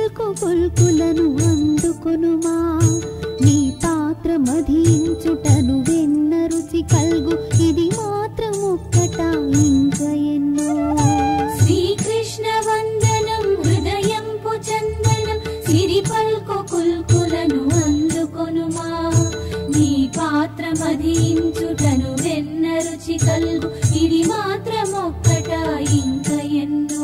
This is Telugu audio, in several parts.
పల్కు కొల్కులను అందుకొనుమా నీ పాత్ర మధించుటను వెన్న రుచి కల్గు ఇది మాత్రం ఒక్కట ఇంకా ఎన్నో శ్రీకృష్ణ వందనం హృదయంపు చందనం సిరి పల్కు కుల్కులను అందుకొనుమా నీ పాత్ర మధించుటను వెన్న రుచి కల్గు ఇది మాత్రం ఒక్కట ఇంక ఎన్నో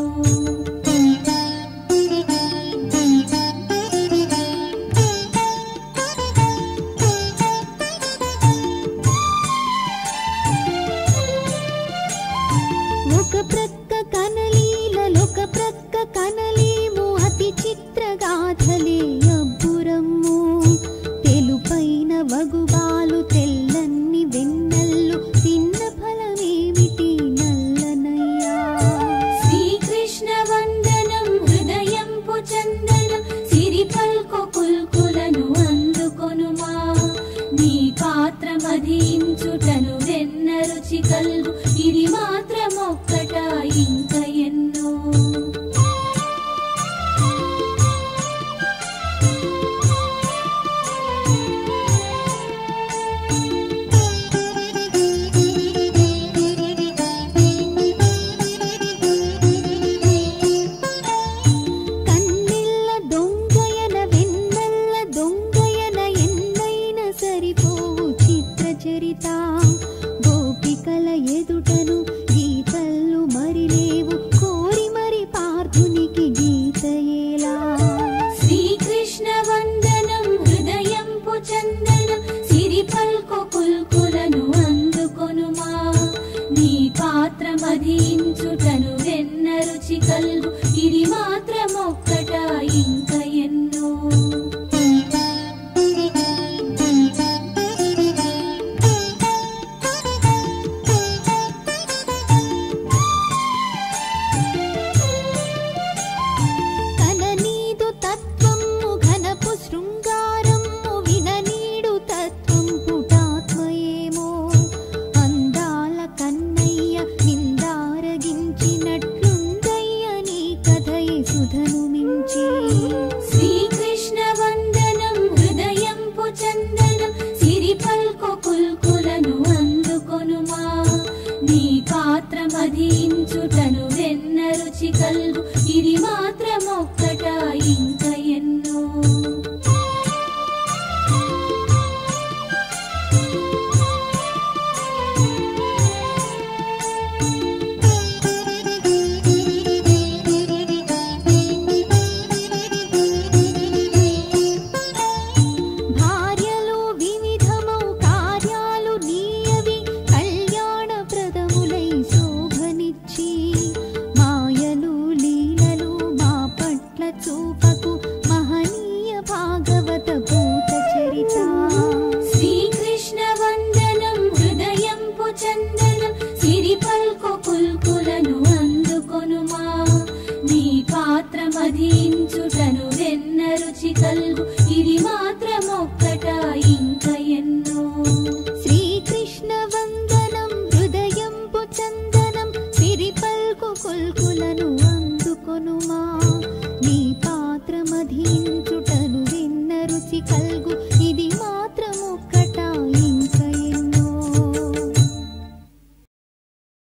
ఒక ప్రక్క కనలీలొక ప్రక్క కనలేము అతి చిత్రగాథలే అబ్బురమ్ము తెలుపైన వగుబాలు తెల్లన్ని వెన్నెల్లు తిన్న ఫలమేమిటి నల్లనయ్యా శ్రీకృష్ణ వందనం హృదయంపు చందనం సిరి పల్కు కుల్కులను అందుకొనుమా నీ పాత్ర మధించుటను వెన్న రుచి కల్గు ఇది మాత్రం ఒక్కట ఇంక ఎన్నో కన్నెల్ల దొంగయన వెన్నెల్ల దొంగయన ఎన్నైన సరిపోవు చిత్ర చరిత గోపికల ఎదుటను గీతల్లు మరి లేవు కోరి మరి పార్థునికి గీత ఎలా శ్రీకృష్ణ వందనం హృదయంపు చందనం సిరి పల్కు కుల్కులను అందుకొనుమా నీ పాత్ర మధించుటను వెన్న రుచి కల్గు ఇది మాత్రం ఒక్కట ఇంక ఎన్నో కననీదు తత్వము ఘనపు శృంగారము విననీడు తత్వం పుటాత్మయేమో అందాల కన్నయ్య నిందారగించినట్లుందయ్య నీ కథయే సుధను మించి శ్రీకృష్ణ వందనం హృదయంపు చందనం సిరి పల్కు కుల్కులను అందుకొనుమా నీ పాత్ర మధించుటను వెన్న రుచి కల్గు ఇది మాత్రం ఒక్కట ఇంక ఎన్నో భార్యలు వివిధమౌ కార్యాలు నీయవి కళ్యాణప్రదములై శోభనిచ్చి మాయలు లీలలు మా పట్ల చూపకు మహనీయ భాగవత భూత చరిత శ్రీకృష్ణ వందనం హృదయంపు చందనం సిరి పల్కు కుల్కులను అందుకొనుమా నీ పాత్ర మధించుటను వెన్న రుచి కల్గు ఇది మాత్రం ఒక్కట ఇంక ఎన్నో శ్రీకృష్ణ వందనం హృదయంపు చందనం సిరి పల్కు కొల్కులను అందుకొనుమా నీ పాత్ర మధించుటను విన్న రుచి కల్గు